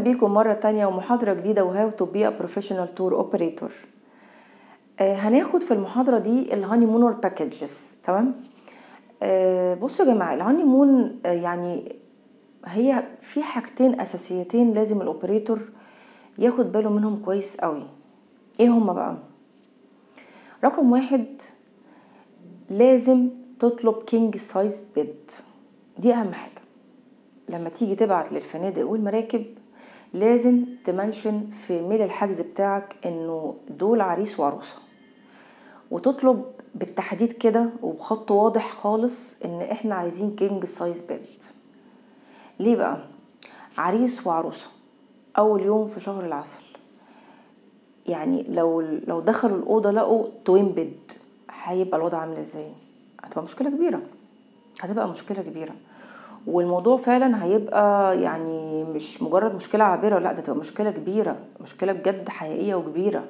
بيكم مرة تانية ومحاضرة جديدة وهاو تو بي بروفيشنال تور اوبريتور هناخد في المحاضرة دي الهاني مونر باكجز تمام آه بصوا يا جماعة الهاني مون آه يعني هي في حاجتين اساسيتين لازم الاوبريتور ياخد باله منهم كويس قوي ايه هما بقى رقم واحد لازم تطلب كينج سايز بيد دي اهم حاجة لما تيجي تبعت للفنادق والمراكب لازم تمنشن في ميل الحجز بتاعك انه دول عريس وعروسة وتطلب بالتحديد كده وبخط واضح خالص ان احنا عايزين كينج سايز بيد ليه بقى عريس وعروسة اول يوم في شهر العسل يعني لو لو دخلوا الاوضه لقوا توين بيد هيبقى الوضع عامل ازاي هتبقى مشكله كبيره هتبقى مشكله كبيره والموضوع فعلا هيبقى يعني مش مجرد مشكله عابره لا ده تبقى مشكله كبيره مشكله بجد حقيقيه وكبيره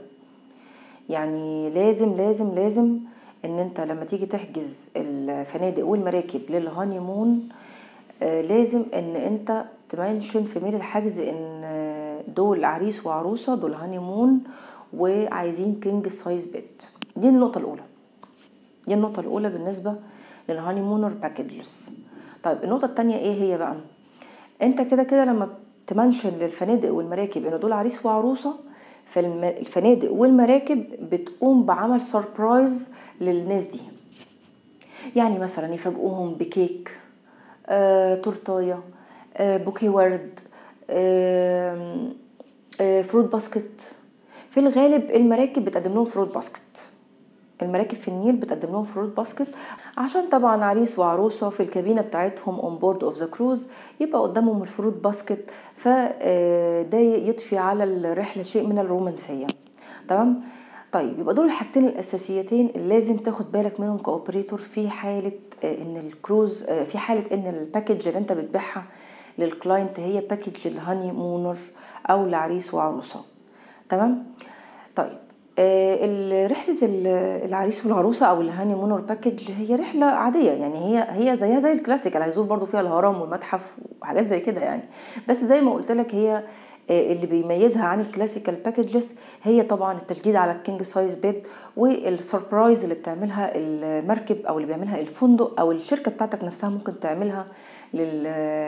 يعني لازم لازم لازم ان انت لما تيجي تحجز الفنادق والمراكب للهاني مون آه لازم ان انت تمنشن في ميل الحجز ان دول عريس وعروسة دول هاني مون وعايزين كينج سايز بيت دي النقطة الأولى دي النقطة الأولى بالنسبة للهاني مونر باكجز طيب النقطة التانية ايه هي بقى انت كده كده لما تمنشن للفنادق والمراكب ان دول عريس وعروسة فالفنادق والمراكب بتقوم بعمل سربرايز للناس دي يعني مثلا يفاجئوهم بكيك آه، تورتايه آه، بوكي ورد آه، آه، فروت باسكت في الغالب المراكب بتقدم لهم فروت باسكت المراكب في النيل بتقدم لهم فروت باسكت عشان طبعا عريس وعروسه في الكابينه بتاعتهم اون بورد اوف ذا كروز يبقى قدامهم الفروت باسكت فده يضفي على الرحله شيء من الرومانسيه تمام طيب يبقى دول الحاجتين الاساسيتين اللي لازم تاخد بالك منهم كاوبريتور في حاله ان الكروز في حاله ان الباكج اللي انت بتبيعها للكلاينت هي باكج للهاني مونر او لعريس وعروسه تمام طيب آه رحله العريس والعروسه او الهاني مونر باكج هي رحله عاديه يعني هي هي زيها زي الكلاسيك اللي هيزور برضو فيها الهرم والمتحف وحاجات زي كده يعني بس زي ما قلت لك هي اللي بيميزها عن الكلاسيكال باكجز هي طبعا التشديد على الكينج سايز بيد والسربرايز اللي بتعملها المركب او اللي بيعملها الفندق او الشركه بتاعتك نفسها ممكن تعملها لل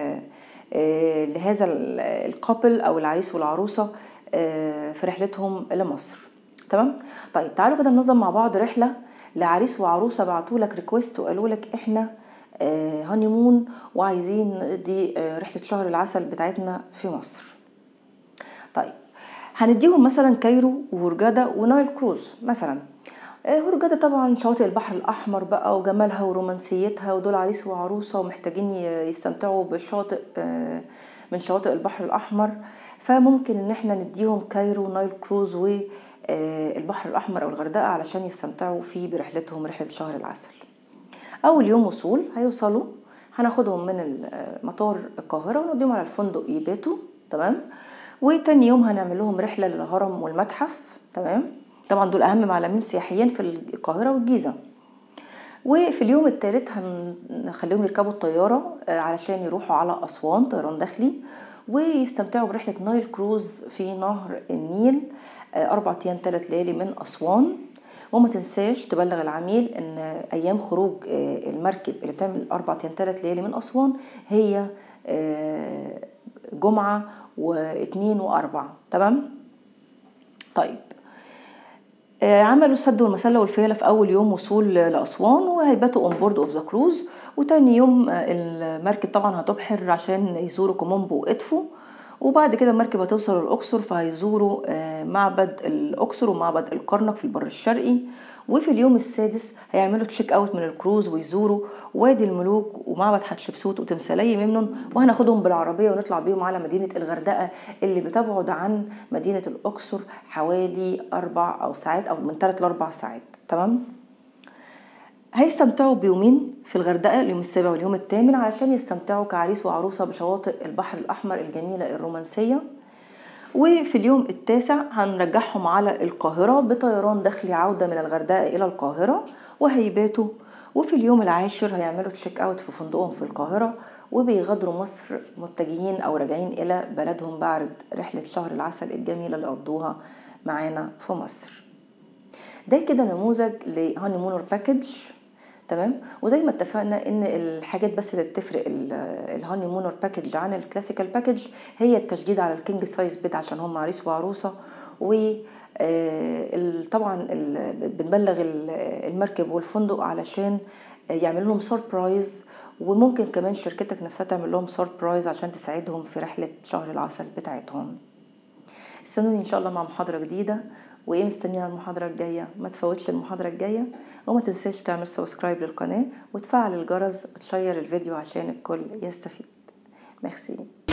لهذا الكابل او العريس والعروسه في رحلتهم لمصر تمام طيب تعالوا كده ننظم مع بعض رحله لعريس وعروسه بعتوا لك ريكويست وقالوا لك احنا هاني مون وعايزين نقضي رحله شهر العسل بتاعتنا في مصر طيب هنديهم مثلا كايرو وهرجاده ونايل كروز مثلا هرجاده طبعا شواطئ البحر الاحمر بقى وجمالها ورومانسيتها ودول عريس وعروسه ومحتاجين يستمتعوا بشاطئ من شواطئ البحر الاحمر فممكن ان احنا نديهم كايرو ونايل كروز والبحر الاحمر او الغردقه علشان يستمتعوا فيه برحلتهم رحله شهر العسل اول يوم وصول هيوصلوا هناخدهم من مطار القاهره ونوديهم على الفندق يباتوا تمام وتاني يوم هنعمل لهم رحله للهرم والمتحف تمام طبعا دول اهم معلمين سياحيين في القاهره والجيزه وفي اليوم الثالث هنخليهم يركبوا الطياره علشان يروحوا على اسوان طيران داخلي ويستمتعوا برحله نايل كروز في نهر النيل اربع ايام ثلاث ليالي من اسوان وما تنساش تبلغ العميل ان ايام خروج المركب اللي بتعمل اربع ايام ثلاث ليالي من اسوان هي جمعه واثنين واربعة تمام طيب آه عملوا السد والمسله والفيله في اول يوم وصول لاسوان وهيباتوا اون بورد اوف ذا كروز وتاني يوم آه المركب طبعا هتبحر عشان يزوروا كومومبو وادفو وبعد كده المركب هتوصل للاقصر فهيزوروا آه معبد الاقصر ومعبد الكرنك في البر الشرقي وفي اليوم السادس هيعملوا تشيك اوت من الكروز ويزوروا وادي الملوك ومعبد حتشبسوت وتمثالي ممنون وهناخدهم بالعربيه ونطلع بيهم على مدينه الغردقه اللي بتبعد عن مدينه الاقصر حوالي اربع او ساعات او من ثلاث لاربع ساعات تمام هيستمتعوا بيومين في الغردقه اليوم السابع واليوم الثامن علشان يستمتعوا كعريس وعروسه بشواطئ البحر الاحمر الجميله الرومانسيه وفي اليوم التاسع هنرجعهم على القاهرة بطيران داخلي عودة من الغردقة إلى القاهرة وهيباتوا وفي اليوم العاشر هيعملوا تشيك اوت في فندقهم في القاهرة وبيغادروا مصر متجهين أو راجعين إلى بلدهم بعد رحلة شهر العسل الجميلة اللي قضوها معانا في مصر ده كده نموذج لهاني مونر باكج تمام وزي ما اتفقنا ان الحاجات بس اللي تفرق الهاني مونر باكج عن الكلاسيكال باكج هي التشديد على الكينج سايز بيد عشان هم عريس وعروسه و طبعا بنبلغ المركب والفندق علشان يعملوا لهم سربرايز وممكن كمان شركتك نفسها تعمل لهم سربرايز عشان تساعدهم في رحله شهر العسل بتاعتهم استنوني ان شاء الله مع محاضره جديده وايه مستنيه المحاضره الجايه ما تفوتش المحاضره الجايه وما تنساش تعمل سبسكرايب للقناه وتفعل الجرس وتشير الفيديو عشان الكل يستفيد ميرسي